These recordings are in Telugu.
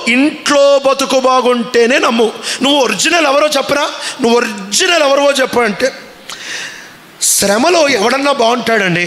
ఇంట్లో బతుకు బాగుంటేనే నమ్ము నువ్వు ఒరిజినల్ ఎవరో చెప్పరా నువ్వు ఒరిజినల్ ఎవరో చెప్పు అంటే శ్రమలో ఎవడన్నా బాగుంటాడండి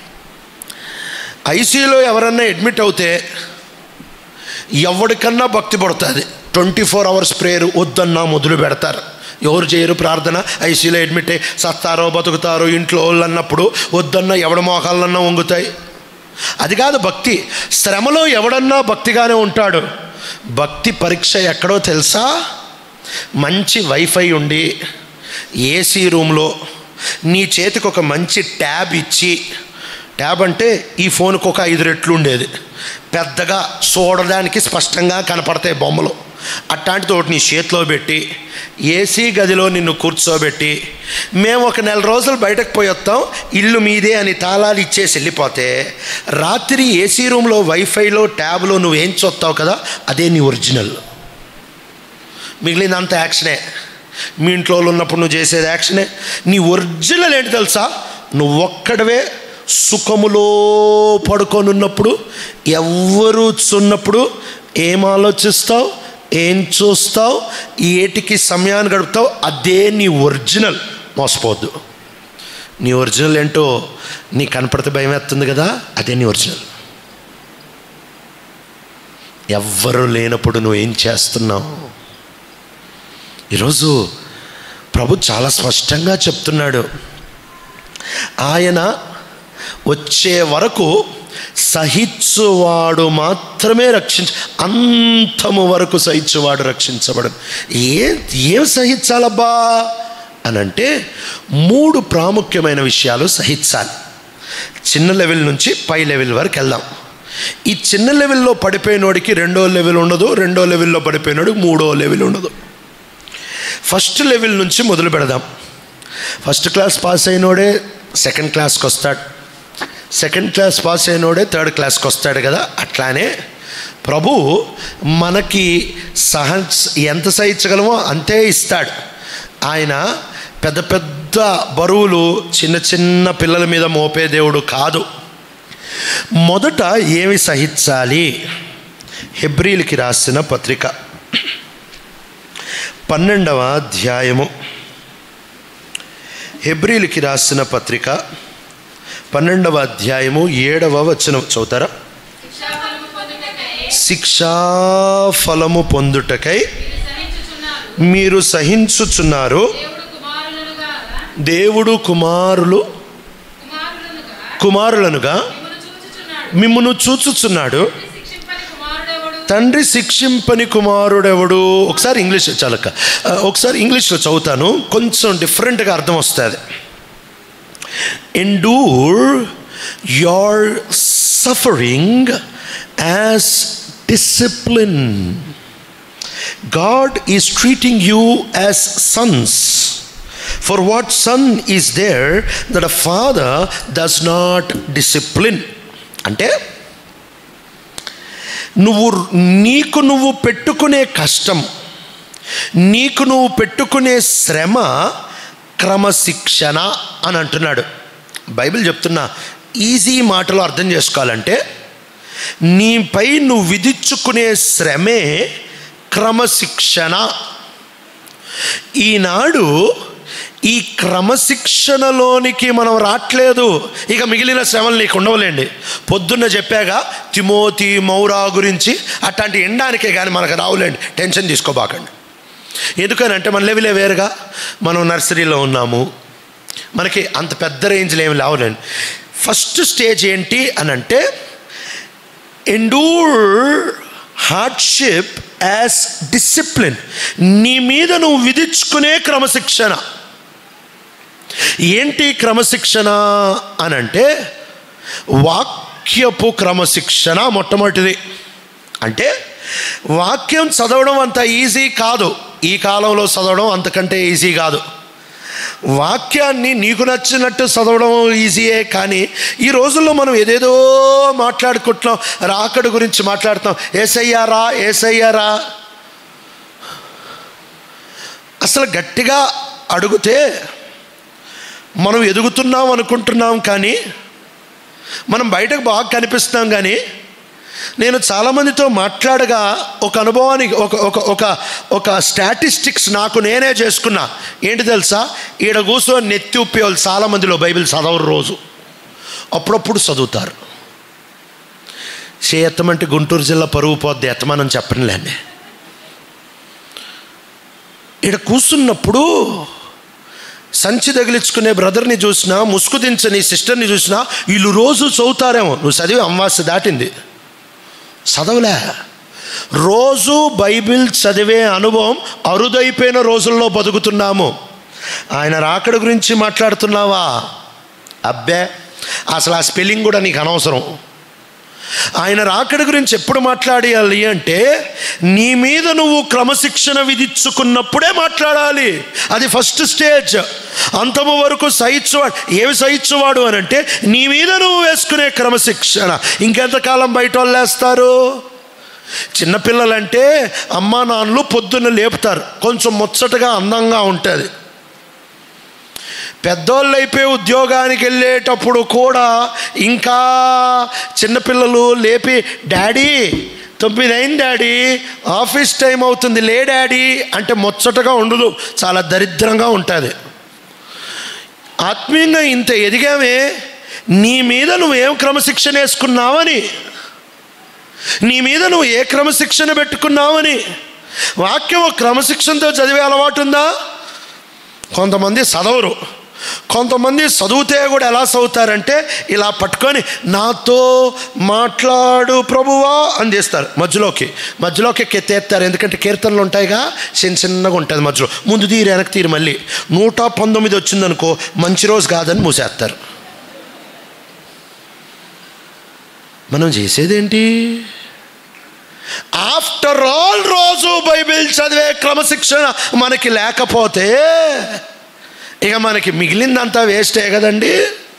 ఐసీయూలో ఎవరన్నా అడ్మిట్ అవుతే ఎవరికన్నా భక్తి పడుతుంది ట్వంటీ ఫోర్ అవర్స్ ప్రేయర్ వద్దన్నా మొదలు పెడతారు ఎవరు చేయరు ప్రార్థన ఐసీలో అడ్మిట్ అయ్యి సత్తారో బతుకుతారో ఇంట్లో వాళ్ళు అన్నప్పుడు వద్దన్నా ఎవడ మోకాళ్ళన్నా వంగుతాయి అది కాదు భక్తి శ్రమలో ఎవడన్నా భక్తిగానే ఉంటాడు భక్తి పరీక్ష ఎక్కడో తెలుసా మంచి వైఫై ఉండి ఏసీ రూమ్లో నీ చేతికి ఒక మంచి ట్యాబ్ ఇచ్చి ట్యాబ్ అంటే ఈ ఫోన్కి ఒక ఐదు రెట్లు ఉండేది పెద్దగా చూడడానికి స్పష్టంగా కనపడతాయి బొమ్మలు అట్లాంటిది ఒకటి నీ చేతిలో పెట్టి ఏసీ గదిలో నిన్ను కూర్చోబెట్టి మేము ఒక నెల రోజులు బయటకు పోయి వస్తాం ఇల్లు మీదే అని తాళాలు ఇచ్చేసి వెళ్ళిపోతే రాత్రి ఏసీ రూమ్లో వైఫైలో ట్యాబ్లో నువ్వేం చూస్తావు కదా అదే నీ ఒరిజినల్ మిగిలినంత యాక్షనే మీ ఇంట్లో వాళ్ళు ఉన్నప్పుడు నువ్వు చేసేది యాక్షనే నీ ఒరిజినల్ ఏంటి తెలుసా నువ్వు ఒక్కడవే సుఖములో పడుకొనున్నప్పుడు ఎవ్వరూ చున్నప్పుడు ఏం ఆలోచిస్తావు ఏం చూస్తావు ఏటికి సమయాన్ని గడుపుతావు అదే నీ ఒరిజినల్ మోసపోద్దు నీ ఒరిజినల్ ఏంటో నీ కనపడితే భయం వేస్తుంది కదా అదే నీ ఒరిజినల్ ఎవ్వరు లేనప్పుడు నువ్వు ఏం చేస్తున్నావు ఈరోజు ప్రభు చాలా స్పష్టంగా చెప్తున్నాడు ఆయన వచ్చే వరకు సహించువాడు మాత్రమే రక్షించ అంతము వరకు సహించువాడు రక్షించబడను ఏ ఏం సహించాలబ్బా అని అంటే మూడు ప్రాముఖ్యమైన విషయాలు సహించాలి చిన్న లెవెల్ నుంచి పై లెవెల్ వరకు వెళ్దాం ఈ చిన్న లెవెల్లో పడిపోయినోడికి రెండో లెవెల్ ఉండదు రెండో లెవెల్లో పడిపోయినోడికి మూడో లెవెల్ ఉండదు ఫస్ట్ లెవెల్ నుంచి మొదలు పెడదాం ఫస్ట్ క్లాస్ పాస్ అయినోడే సెకండ్ క్లాస్కి వస్తాడు సెకండ్ క్లాస్ పాస్ అయినోడే థర్డ్ క్లాస్కి వస్తాడు కదా అట్లానే ప్రభు మనకి సహ ఎంత సహించగలమో అంతే ఇస్తాడు ఆయన పెద్ద పెద్ద బరువులు చిన్న చిన్న పిల్లల మీద మోపే దేవుడు కాదు మొదట ఏమి సహించాలి హెబ్రిల్కి రాసిన పత్రిక పన్నెండవ అధ్యాయము హెబ్రిల్కి రాసిన పత్రిక పన్నెండవ అధ్యాయము ఏడవ వచనం చదువుతారా శిక్షాఫలము పొందుటకై శిక్షా ఫలము పొందుటకై మీరు సహించుచున్నారు. మీరు సహించుచున్నారు దేవుడు కుమారులనుగా దేవుడు కుమారులు కుమారులనుగా కుమారులనుగా మిమ్మను చూచుచున్నాడు మిమ్మును చూచుచున్నాడు శిక్షింపని కుమారుడెవడు తండ్రి శిక్షింపని కుమారుడెవడు ఒకసారి ఇంగ్లీష్ చాలక ఆ, ఒకసారి ఇంగ్లీష్లో చదువుతాను కొంచెం డిఫరెంట్గా అర్థం వస్తుంది ఎండూర్ your suffering as discipline. God is treating you as sons. For what son is there that a father does not discipline? అంటే నువ్వు నీకు నువ్వు పెట్టుకునే కష్టం నీకు నువ్వు పెట్టుకునే శ్రమ క్రమశిక్షణ అని అంటున్నాడు బైబిల్ చెప్తున్నా ఈజీ మాటలో అర్థం చేసుకోవాలంటే నీపై నువ్వు విధించుకునే శ్రమే క్రమశిక్షణ ఈనాడు ఈ క్రమశిక్షణలోనికి మనం రావట్లేదు ఇక మిగిలిన శ్రమలు నీకు ఉండవలేండి పొద్దున్న చెప్పాగా తిమోతి మౌరా గురించి అట్లాంటి ఎండానికే కానీ మనకు రావులేండి టెన్షన్ తీసుకోబాకండి ఎందుకనంటే మన లెవెలే వేరుగా మనం నర్సరీలో ఉన్నాము మనకి అంత పెద్ద రేంజ్లో ఏమి లేవులేండి ఫస్ట్ స్టేజ్ ఏంటి అని అంటే ఎండూర్ హార్డ్షిప్ యాజ్ డిసిప్లిన్ నీ మీద నువ్వు విధించుకునే క్రమశిక్షణ ఏంటి క్రమశిక్షణ అని అంటే వాక్యపు క్రమశిక్షణ మొట్టమొదటిది అంటే వాక్యం చదవడం అంత ఈజీ కాదు ఈ కాలంలో చదవడం అంతకంటే ఈజీ కాదు వాక్యాన్ని నీకు నచ్చినట్టు చదవడం ఈజీయే కానీ ఈ రోజుల్లో మనం ఏదేదో మాట్లాడుకుంటున్నాం రాకడు గురించి మాట్లాడుతాం ఏసయ్యారా ఏసయ్యారా అసలు గట్టిగా అడిగితే మనం ఎదుగుతున్నాం అనుకుంటున్నాం కానీ మనం బయటకు బాగా కనిపిస్తున్నాం కానీ నేను చాలామందితో మాట్లాడగా ఒక అనుభవానికి ఒక ఒక ఒక ఒక స్టాటిస్టిక్స్ నాకు నేనే చేసుకున్నా ఏంటి తెలుసా ఈడ కూర్చొని నెత్తి ఉప్పే వాళ్ళు చాలామందిలో బైబిల్ చదవరు రోజు అప్పుడప్పుడు చదువుతారు చే ఎత్తమంటే గుంటూరు జిల్లా పరువు పోద్ది ఎత్తమని చెప్పనులేండి ఈడ కూర్చున్నప్పుడు సంచి తగిలించుకునే బ్రదర్ని చూసినా ముసుగు దించని సిస్టర్ని చూసినా వీళ్ళు రోజు చదువుతారేమో నువ్వు చదివి అమావాస్య దాటింది చదవలే రోజు బైబిల్ చదివే అనుభవం అరుదైపోయిన రోజుల్లో బతుకుతున్నాము ఆయన రాకడ గురించి మాట్లాడుతున్నావా అబ్బే అసలు ఆ స్పెల్లింగ్ కూడా నీకు అనవసరం ఆయన రాకడ గురించి ఎప్పుడు మాట్లాడాలి అంటే నీ మీద నువ్వు క్రమశిక్షణ విధించుకున్నప్పుడే మాట్లాడాలి అది ఫస్ట్ స్టేజ్ అంతము వరకు సహించువాడు ఏమి సహించువాడు అని అంటే నీ మీద నువ్వు వేసుకునే క్రమశిక్షణ ఇంకెంతకాలం బయట వాళ్ళు వేస్తారు చిన్నపిల్లలంటే అమ్మా నాన్నలు పొద్దున్న లేపుతారు కొంచెం ముచ్చటగా అందంగా ఉంటుంది పెద్దోళ్ళు అయిపోయి ఉద్యోగానికి వెళ్ళేటప్పుడు కూడా ఇంకా చిన్నపిల్లలు లేపి డాడీ తొమ్మిది అయింది డాడీ ఆఫీస్ టైం అవుతుంది లే డాడీ అంటే ముచ్చటగా ఉండదు చాలా దరిద్రంగా ఉంటుంది ఆత్మీయంగా ఇంత ఎదిగామే నీ మీద నువ్వేం క్రమశిక్షణ వేసుకున్నావని నీ మీద నువ్వు ఏ క్రమశిక్షణ పెట్టుకున్నావని వాక్యం ఒక క్రమశిక్షణతో చదివే అలవాటు ఉందా కొంతమంది చదవరు కొంతమంది చదివితే కూడా ఎలా చదువుతారంటే ఇలా పట్టుకొని నాతో మాట్లాడు ప్రభువా అని చేస్తారు మధ్యలోకి మధ్యలోకి ఎత్తేస్తారు ఎందుకంటే కీర్తనలు ఉంటాయిగా చిన్న చిన్నగా ఉంటుంది మధ్యలో ముందు తీరు వెనక్కి తీరు మళ్ళీ నూట పంతొమ్మిది వచ్చిందనుకో మంచి రోజు కాదని మూసేస్తారు మనం చేసేదేంటి ఆఫ్టర్ ఆల్ రోజు బైబిల్ చదివే క్రమశిక్షణ మనకి లేకపోతే ఇక మనకి మిగిలిందంతా వేస్టే కదండి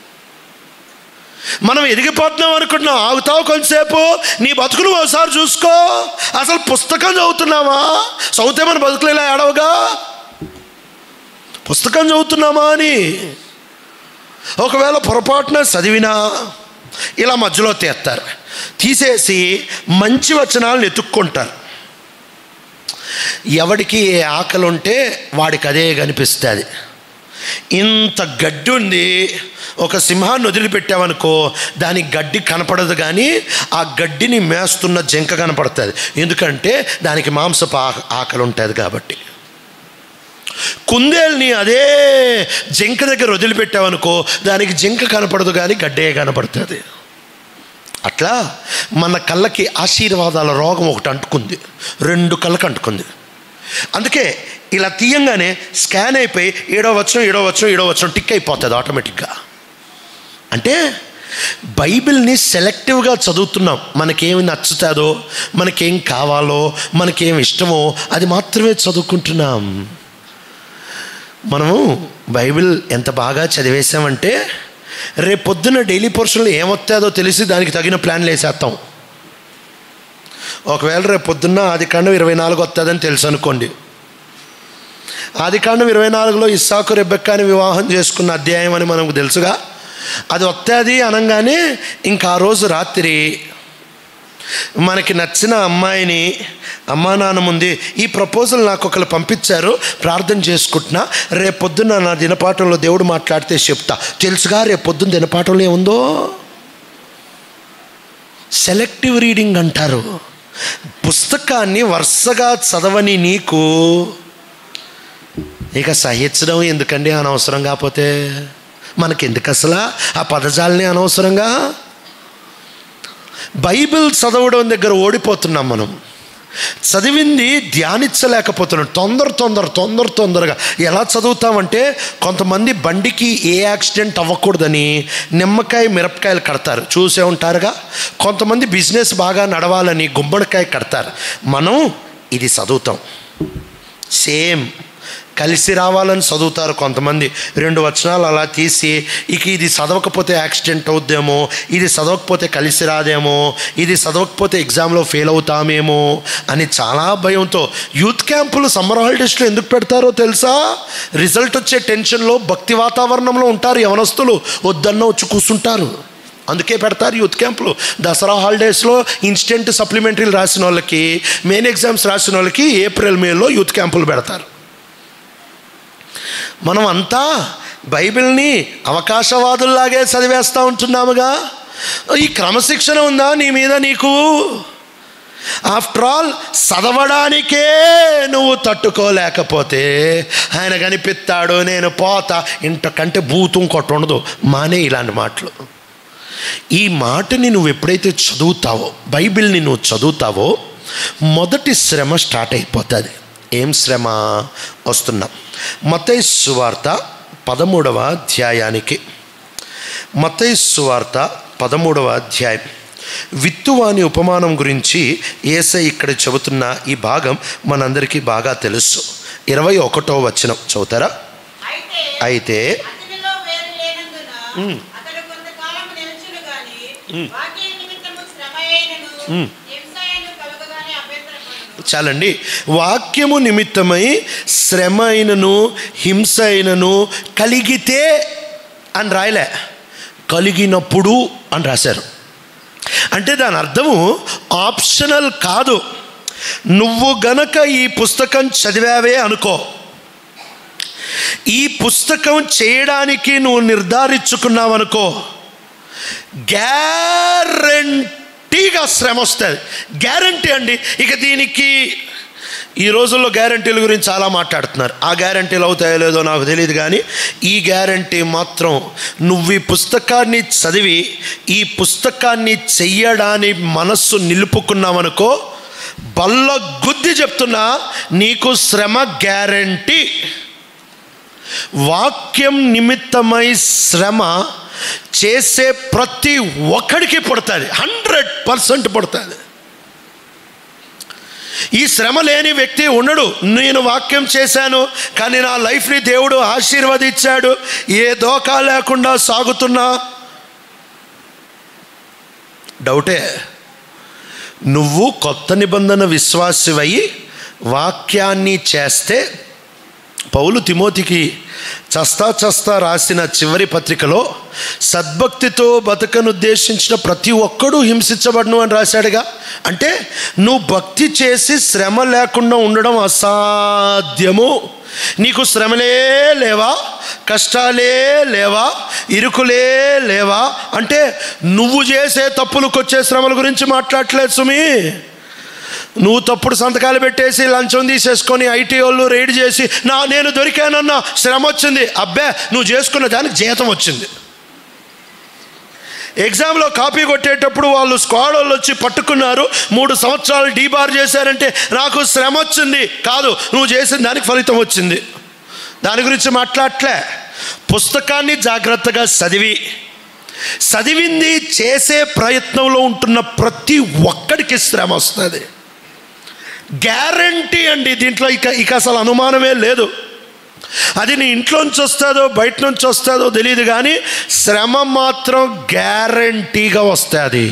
మనం ఎదిగిపోతున్నాం అనుకుంటున్నాం ఆగుతావు కొంతసేపు నీ బతుకులు ఒకసారి చూసుకో అసలు పుస్తకం చదువుతున్నావా చదివితే మన బతుకులు ఇలా ఏడవగా పుస్తకం చదువుతున్నామా అని ఒకవేళ పొరపాటున చదివినా ఇలా మధ్యలో తీస్తారు తీసేసి మంచి వచనాలను ఎత్తుక్కుంటారు ఎవడికి ఏ ఆకలి ఉంటే వాడికి అదే కనిపిస్తుంది ఇంత గడ్డి ఉంది ఒక సింహాన్ని వదిలిపెట్టామనుకో దానికి గడ్డి కనపడదు కానీ ఆ గడ్డిని మేస్తున్న జింక కనపడుతుంది ఎందుకంటే దానికి మాంసపు ఆ- ఆకలి ఉంటుంది కాబట్టి కుందేల్ని అదే జింక దగ్గర వదిలిపెట్టామనుకో దానికి జింక కనపడదు కానీ గడ్డే కనపడుతుంది అట్లా మన కళ్ళకి ఆశీర్వాదాల రోగం ఒకటి అంటుకుంది రెండు కళ్ళకి అంటుకుంది అందుకే ఇలా తీయంగానే స్కాన్ అయిపోయి ఏడో వచ్చం ఏడో వచ్చం ఏడో వచ్చం టిక్ అయిపోతుంది ఆటోమేటిక్గా అంటే బైబిల్ని సెలెక్టివ్గా చదువుతున్నాం మనకేమి నచ్చుతుందో మనకేం కావాలో మనకేం ఇష్టమో అది మాత్రమే చదువుకుంటున్నాం మనము బైబిల్ ఎంత బాగా చదివేశామంటే రేపు పొద్దున్న డైలీ పోర్షన్లో ఏమొస్తుందో తెలిసి దానికి తగిన ప్లాన్లు వేసేస్తాం ఒకవేళ రేపు పొద్దున్న ఆది కాండం ఇరవై నాలుగు వస్తుందని తెలుసు అనుకోండి ఆది కాండం ఇరవై నాలుగులో ఇస్సాకు రెబ్బెక్కాని వివాహం చేసుకున్న అధ్యాయం అని మనకు తెలుసుగా అది వస్తుంది అనగానే ఇంకా ఆ రోజు రాత్రి మనకి నచ్చిన అమ్మాయిని అమ్మా నాన్న ముందు ఈ ప్రపోజల్ నాకు ఒకరు పంపించారు ప్రార్థన చేసుకుంటున్నా రేపు పొద్దున్న నా దినపాఠంలో దేవుడు మాట్లాడితే చెప్తా తెలుసుగా రేపు పొద్దున్న దినపాఠంలో ఏముందో సెలెక్టివ్ రీడింగ్ అంటారు పుస్తకాన్ని వరుసగా చదవని నీకు ఇక సహించడం ఎందుకండి అనవసరం కాకపోతే మనకి ఎందుకు అసలు ఆ పదజాలని అనవసరంగా బైబిల్ చదవడం దగ్గర ఓడిపోతున్నాం మనం చదివింది ధ్యానించలేకపోతున్నాం తొందర తొందర తొందర తొందరగా ఎలా చదువుతామంటే కొంతమంది బండికి ఏ యాక్సిడెంట్ అవ్వకూడదని నిమ్మకాయ మిరపకాయలు కడతారు చూసే ఉంటారుగా కొంతమంది బిజినెస్ బాగా నడవాలని గుమ్మడికాయ కడతారు మనం ఇది చదువుతాం సేమ్ కలిసి రావాలని చదువుతారు కొంతమంది రెండు వచనాలు అలా తీసి ఇక ఇది చదవకపోతే యాక్సిడెంట్ అవుద్దేమో ఇది చదవకపోతే కలిసి రాదేమో ఇది చదవకపోతే ఎగ్జామ్లో ఫెయిల్ అవుతామేమో అని చాలా భయంతో యూత్ క్యాంపులు సమ్మర్ హాలిడేస్లో ఎందుకు పెడతారో తెలుసా రిజల్ట్ వచ్చే టెన్షన్లో భక్తి వాతావరణంలో ఉంటారు యవనస్తులు వద్దన్న వచ్చి కూర్చుంటారు అందుకే పెడతారు యూత్ క్యాంపులు దసరా హాలిడేస్లో ఇన్స్టెంట్ సప్లిమెంటరీలు రాసిన వాళ్ళకి మెయిన్ ఎగ్జామ్స్ రాసిన వాళ్ళకి ఏప్రిల్ మేలో యూత్ క్యాంపులు పెడతారు మనం అంతా బైబిల్ని అవకాశవాదుల్లాగే చదివేస్తూ ఉంటున్నాముగా ఈ క్రమశిక్షణ ఉందా నీ మీద నీకు ఆఫ్టర్ ఆల్ చదవడానికే నువ్వు తట్టుకోలేకపోతే ఆయన కనిపిస్తాడు నేను పోతా ఇంతకంటే భూతం కొట్టుండదు మానే ఇలాంటి మాటలు ఈ మాటని నువ్వు ఎప్పుడైతే చదువుతావో బైబిల్ని నువ్వు చదువుతావో మొదటి శ్రమ స్టార్ట్ అయిపోతుంది ఏం శ్రమ వస్తున్నాం మతయి సువార్త పదమూడవ అధ్యాయానికి మతయి సువార్త పదమూడవ అధ్యాయం విత్తువాని ఉపమానం గురించి ఏసై ఇక్కడ చెబుతున్న ఈ భాగం మనందరికీ బాగా తెలుసు ఇరవై ఒకటో వచనం చదువుతారా అయితే అయితే అతనిలో వేరు లేనందున అతడు కొంతకాలం నిలిచును గాని వాక్య నిమిత్తము శ్రమ అయినను హింస అయినను కలుగగానే అభ్యంతరపడును చాలండి వాక్యము నిమిత్తమై శ్రమ అయినను హింస అయినను కలిగితే అని రాయలే కలిగినప్పుడు అని రాశారు అంటే దాని అర్థము ఆప్షనల్ కాదు నువ్వు గనక ఈ పుస్తకం చదివావే అనుకో ఈ పుస్తకం చేయడానికి నువ్వు నిర్ధారించుకున్నావనుకో గ్యారంటీగా శ్రమ వస్తుంది గ్యారంటీ అండి ఇక దీనికి ఈ రోజుల్లో గ్యారంటీల గురించి చాలా మాట్లాడుతున్నారు ఆ గ్యారంటీలు అవుతాయో లేదో నాకు తెలియదు కానీ ఈ గ్యారంటీ మాత్రం నువ్వు ఈ పుస్తకాన్ని చదివి ఈ పుస్తకాన్ని చెయ్యడాని మనస్సు నిలుపుకున్నావనుకో బల్ల గుద్ది చెప్తున్నా నీకు శ్రమ గ్యారంటీ వాక్యం నిమిత్తమై శ్రమ చేసే ప్రతి ఒక్కడికి పడుతుంది హండ్రెడ్ పర్సెంట్ పడుతుంది ఈ శ్రమ లేని వ్యక్తి ఉండడు నేను వాక్యం చేశాను కానీ నా లైఫ్ని దేవుడు ఆశీర్వదించాడు ఏ దోకా లేకుండా సాగుతున్నా డౌటే నువ్వు కొత్త నిబంధన విశ్వాసివై వాక్యాన్ని చేస్తే పౌలు తిమోతికి చస్తా చస్తా రాసిన చివరి పత్రికలో సద్భక్తితో బతకనుద్దేశించిన ప్రతి ఒక్కడూ హింసించబడను అని రాశాడుగా అంటే నువ్వు భక్తి చేసి శ్రమ లేకుండా ఉండడం అసాధ్యము నీకు శ్రమలే లేవా కష్టాలే లేవా ఇరుకులే లేవా అంటే నువ్వు చేసే తప్పులకు వచ్చే శ్రమల గురించి మాట్లాడట్లేదు సుమి నువ్వు తప్పుడు సంతకాలు పెట్టేసి లంచం తీసేసుకొని ఐటీ వాళ్ళు రైడ్ చేసి నా నేను దొరికానన్నా శ్రమ వచ్చింది అబ్బే నువ్వు చేసుకున్న దానికి జీతం వచ్చింది ఎగ్జామ్లో కాపీ కొట్టేటప్పుడు వాళ్ళు స్క్వాడ్ వాళ్ళు వచ్చి పట్టుకున్నారు మూడు సంవత్సరాలు డీబార్ చేశారంటే నాకు శ్రమ వచ్చింది కాదు నువ్వు చేసిన దానికి ఫలితం వచ్చింది దాని గురించి మాట్లాడలే పుస్తకాన్ని జాగ్రత్తగా చదివి చదివింది చేసే ప్రయత్నంలో ఉంటున్న ప్రతి ఒక్కడికి శ్రమ వస్తుంది గ్యారంటీ అండి దీంట్లో ఇక ఇక అసలు అనుమానమే లేదు అది నీ ఇంట్లోంచి వస్తుందో బయట నుంచి వస్తుందో తెలియదు కానీ శ్రమ మాత్రం గ్యారంటీగా వస్తుంది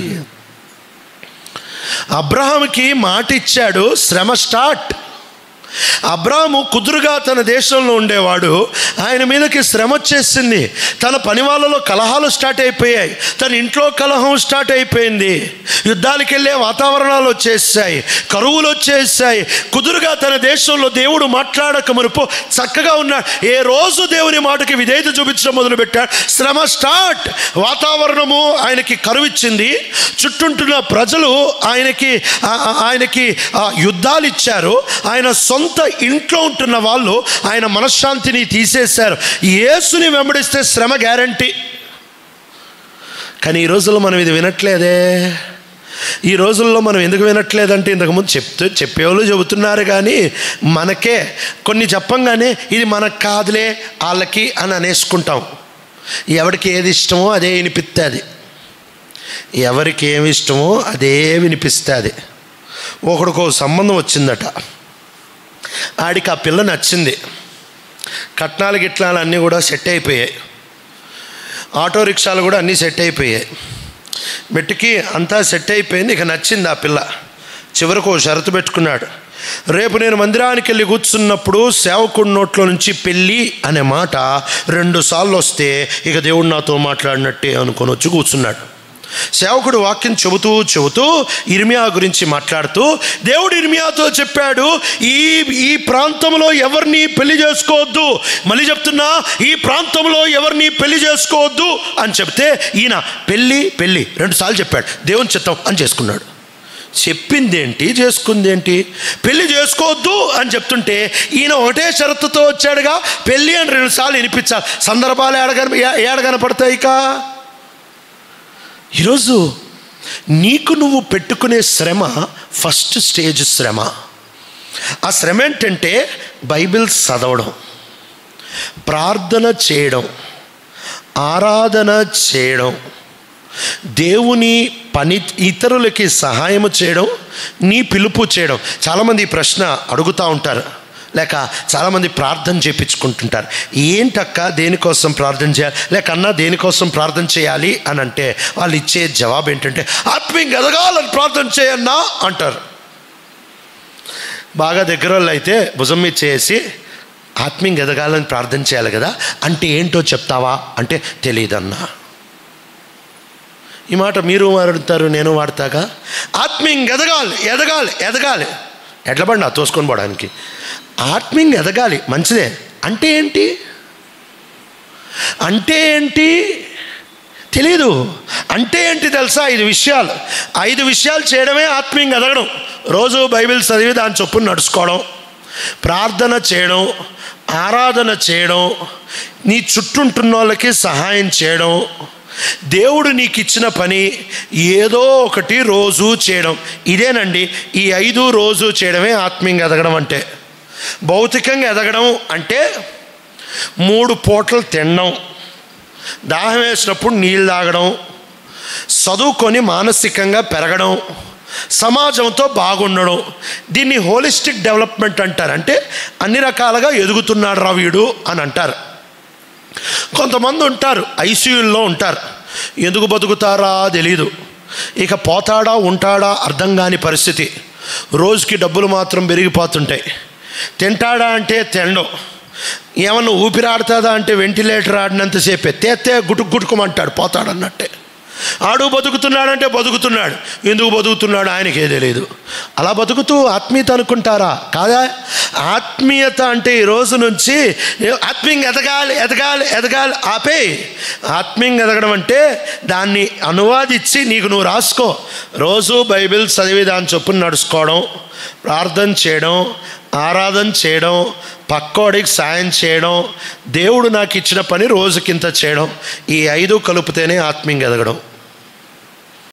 అబ్రహాంకి మాట ఇచ్చాడు శ్రమ స్టార్ట్ అబ్రాము కుదురుగా తన దేశంలో ఉండేవాడు ఆయన మీదకి శ్రమ వచ్చేసింది తన పని వాళ్ళలో కలహాలు స్టార్ట్ అయిపోయాయి తన ఇంట్లో కలహం స్టార్ట్ అయిపోయింది యుద్ధాలకు వెళ్ళే వాతావరణాలు వచ్చేసాయి కరువులు వచ్చేసాయి కుదురుగా తన దేశంలో దేవుడు మాట్లాడక మునుపు చక్కగా ఉన్నాడు ఏ రోజు దేవుని మాటకి విధేయత చూపించడం మొదలుపెట్టాడు శ్రమ స్టార్ట్ వాతావరణము ఆయనకి కరువిచ్చింది చుట్టుంటున్న ప్రజలు ఆయనకి ఆ- ఆ- ఆయనకి ఆ, యుద్ధాలు ఇచ్చారు ఆయన సొంత ఇంట్లో ఉంటున్న వాళ్ళు ఆయన మనశ్శాంతిని తీసేశారు యేసుని వెంబడిస్తే శ్రమ గ్యారంటీ కానీ ఈ రోజుల్లో మనం ఇది వినట్లేదే ఈ రోజుల్లో మనం ఎందుకు వినట్లేదంటే ఇంతకుముందు చెప్తూ చెప్పేవాళ్ళు చెబుతున్నారు కానీ మనకే కొన్ని చెప్పంగానే ఇది మనకు కాదులే వాళ్ళకి అని అనేసుకుంటాం ఎవరికి ఏది ఇష్టమో అదే వినిపిస్తుంది ఎవరికి ఏమి ఇష్టమో అదే వినిపిస్తుంది ఒకడికో సంబంధం వచ్చిందట ఆడికి ఆ పిల్ల నచ్చింది కట్నాలు గిట్నాలు అన్నీ కూడా సెట్ అయిపోయాయి ఆటో రిక్షాలు కూడా అన్నీ సెట్ అయిపోయాయి మెట్టుకి అంతా సెట్ అయిపోయింది ఇక నచ్చింది ఆ పిల్ల చివరకు ఓ షరతు పెట్టుకున్నాడు రేపు నేను మందిరానికి వెళ్ళి కూర్చున్నప్పుడు సేవకుడి నోట్లో నుంచి పెళ్ళి అనే మాట రెండు సార్లు వస్తే ఇక దేవుడు నాతో మాట్లాడినట్టే అనుకొని వచ్చి కూర్చున్నాడు సేవకుడు వాక్యం చెబుతూ చెబుతూ ఇర్మియా గురించి మాట్లాడుతూ దేవుడు ఇర్మియాతో చెప్పాడు ఈ ఈ ప్రాంతంలో ఎవరిని పెళ్లి చేసుకోవద్దు మళ్ళీ చెప్తున్నా ఈ ప్రాంతంలో ఎవరిని పెళ్లి చేసుకోవద్దు అని చెప్తే ఈయన పెళ్ళి పెళ్ళి రెండుసార్లు చెప్పాడు దేవుని చిత్తం అని చేసుకున్నాడు చెప్పిందేంటి చేసుకుందేంటి పెళ్లి చేసుకోవద్దు అని చెప్తుంటే ఈయన ఒకటే షరతుతో వచ్చాడుగా పెళ్ళి అని రెండుసార్లు వినిపించాలి సందర్భాలు ఏడగన ఏడగనపడతాయి ఇక ఈరోజు నీకు నువ్వు పెట్టుకునే శ్రమ ఫస్ట్ స్టేజ్ శ్రమ ఆ శ్రమ ఏంటంటే బైబిల్ చదవడం ప్రార్థన చేయడం ఆరాధన చేయడం దేవుని పని ఇతరులకి సహాయం చేయడం నీ పిలుపు చేయడం చాలామంది ఈ ప్రశ్న అడుగుతూ ఉంటారు లేక చాలామంది ప్రార్థన చేయించుకుంటుంటారు ఏంటక్క దేనికోసం ప్రార్థన చేయాలి లేక అన్న దేనికోసం ప్రార్థన చేయాలి అని అంటే వాళ్ళు ఇచ్చే జవాబు ఏంటంటే ఆత్మీయంగా ఎదగాలని ప్రార్థన చేయన్నా అంటారు బాగా దగ్గర వాళ్ళు అయితే భుజం మీద చేసి ఆత్మీయంగా ఎదగాలని ప్రార్థన చేయాలి కదా అంటే ఏంటో చెప్తావా అంటే తెలియదన్నా ఈ మాట మీరు వాడుతారు నేను వాడతాగా ఆత్మీయంగా ఎదగాలి ఎదగాలి ఎదగాలి ఎడ్ల బండి ఆ తోసుకొని పోవడానికి ఆత్మీయంగా ఎదగాలి మంచిదే అంటే ఏంటి అంటే ఏంటి తెలియదు అంటే ఏంటి తెలుసా ఐదు విషయాలు ఐదు విషయాలు చేయడమే ఆత్మీయంగా ఎదగడం రోజు బైబిల్ చదివి దాని చొప్పున నడుచుకోవడం ప్రార్థన చేయడం ఆరాధన చేయడం నీ చుట్టూంటున్న వాళ్ళకి సహాయం చేయడం దేవుడు నీకు ఇచ్చిన పని ఏదో ఒకటి రోజు చేయడం ఇదేనండి ఈ ఐదు రోజు చేయడమే ఆత్మీయంగా ఎదగడం అంటే భౌతికంగా ఎదగడం అంటే మూడు పూటలు తినడం దాహం వేసినప్పుడు నీళ్ళు తాగడం చదువుకొని మానసికంగా పెరగడం సమాజంతో బాగుండడం దీన్ని హోలిస్టిక్ డెవలప్మెంట్ అంటారు అంటే అన్ని రకాలుగా ఎదుగుతున్నాడు రా వీడు అని అంటారు కొంతమంది ఉంటారు ఐసీయూల్లో ఉంటారు ఎందుకు బతుకుతారా తెలీదు ఇక పోతాడా ఉంటాడా అర్థం కాని పరిస్థితి రోజుకి డబ్బులు మాత్రం పెరిగిపోతుంటాయి తింటాడా అంటే తినడం ఏమన్నా ఊపిరాడుతుందా అంటే వెంటిలేటర్ ఆడినంతసేపే తేతే గుటుకు గుటుకుమంటాడు పోతాడన్నట్టే ఆడు బతుకుతున్నాడంటే బతుకుతున్నాడు ఎందుకు బతుకుతున్నాడు ఆయనకే తెలియదు అలా బతుకుతూ ఆత్మీయత అనుకుంటారా కాదా ఆత్మీయత అంటే ఈ రోజు నుంచి ఆత్మీయంగా ఎదగాలి ఎదగాలి ఎదగాలి ఆపే ఆత్మీయంగా ఎదగడం అంటే దాన్ని అనువాదించి నీకు నువ్వు రాసుకో రోజు బైబిల్ చదివి దాని చొప్పున నడుచుకోవడం ప్రార్థన చేయడం ఆరాధన చేయడం పక్కోడికి సాయం చేయడం దేవుడు నాకు ఇచ్చిన పని రోజుకింత చేయడం ఈ ఐదు కలిపితేనే ఆత్మీయంగా ఎదగడం